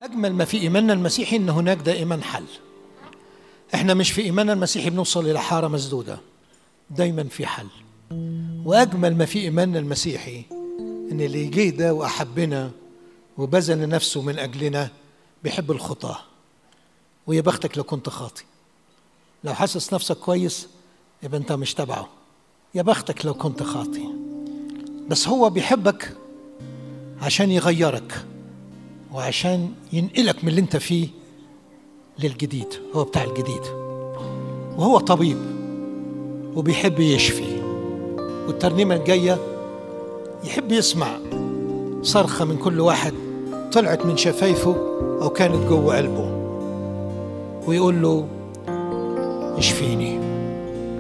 أجمل ما في إيماننا المسيحي أن هناك دائما حل احنا مش في إيماننا المسيحي بنوصل إلى حارة مسدودة دايما في حل وأجمل ما في إيماننا المسيحي أن اللي جه ده وأحبنا وبذل نفسه من أجلنا بيحب الخطاة ويا بختك لو كنت خاطي لو حاسس نفسك كويس يبقى أنت مش تبعه يا بختك لو كنت خاطي بس هو بيحبك عشان يغيرك وعشان ينقلك من اللي انت فيه للجديد هو بتاع الجديد وهو طبيب وبيحب يشفي والترنيمة الجاية يحب يسمع صرخة من كل واحد طلعت من شفايفه أو كانت جوه قلبه ويقول له اشفيني